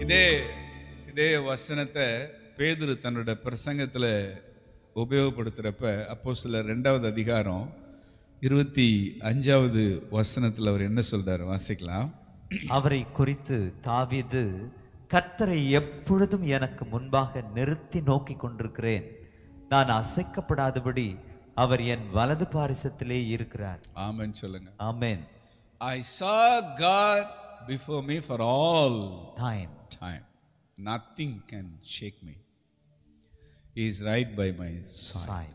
இதே இதே வசனத்தை பேதுரு தன்னோட பிரசங்கத்துல உபயோகப்படுத்துறப்ப அப்போ சில ரெண்டாவது அதிகாரம் இருபத்தி அஞ்சாவது வசனத்துல அவர் என்ன சொல்றாரு வாசிக்கலாம் அவரை குறித்து தாவீது கர்த்தரை எப்பொழுதும் எனக்கு முன்பாக நிறுத்தி நோக்கி கொண்டிருக்கிறேன் நான் அசைக்கப்படாதபடி அவர் என் வலது பாரிசத்திலே இருக்கிறார் ஆமென் சொல்லுங்க amen I saw God before me for all time time. Nothing can shake me. He is right by my side. சாய்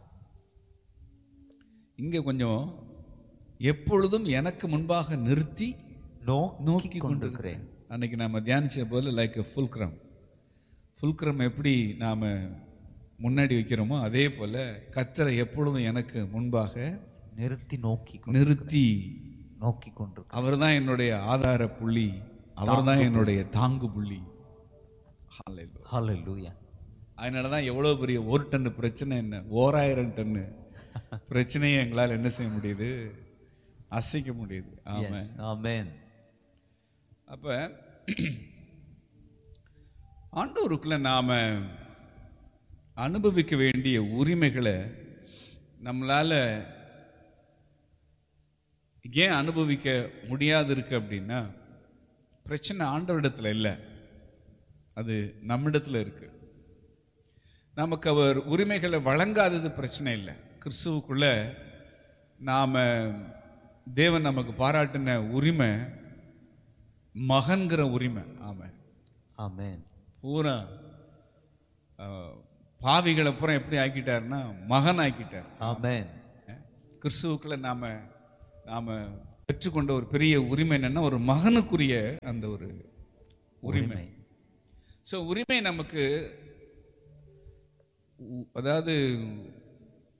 இங்க கொஞ்சம் எப்பொழுதும் எனக்கு முன்பாக நிறுத்தி நோக்கி நோக்கி கொண்டிருக்கிறேன் கொண்டிருக்கிறேன் அன்னைக்கு நாம தியானிச்ச போல லைக் ஃபுல்க்ரம் ஃபுல்க்ரம் எப்படி நாம முன்னாடி வைக்கிறோமோ அதே போல கத்தரை எப்பொழுதும் எனக்கு முன்பாக நிறுத்தி நோக்கி கொண்டு- நிறுத்தி நோக்கி கொண்டிருக்கிறேன் அவர்தான் என்னுடைய ஆதார புள்ளி அவர்தான் என்னுடைய தாங்கு புள்ளி Hallelujah. ஹalleluya அதனால தான் எவ்வளோ பெரிய ஒரு டன்னு பிரச்சனை என்ன ஓராயிரம் டன்னு பிரச்சனையை எங்களால் என்ன செய்ய முடியுது அசைக்க முடியுது ஆமா எஸ் ஆமென் அப்ப ஆண்டவருக்குள்ள நாம அனுபவிக்க வேண்டிய உரிமைகளை நம்மளால ஏன் அனுபவிக்க முடியாது இருக்கு அப்படின்னா பிரச்சனை ஆண்டவரிடத்துல இல்லை அது நம்மிடத்துல இருக்கு நமக்கு அவர் உரிமைகளை வழங்காதது பிரச்சனை இல்லை கிறிஸ்துவுக்குள்ள நாம தேவன் நமக்கு பாராட்டின உரிமை மகன்கிற உரிமை ஆமா ஆமென் பூரா அஹ், பாவிகளை பூரா எப்படி ஆக்கிட்டாருன்னா மகன் ஆக்கிட்டார் ஆமென் கிறிஸ்துவுக்குள்ள நாம நாம பெற்றுக்கொண்ட ஒரு பெரிய உரிமை என்னன்னா ஒரு மகனுக்குரிய அந்த ஒரு உரிமை உரிமை. ஸோ உரிமை நமக்கு உ- அதாவது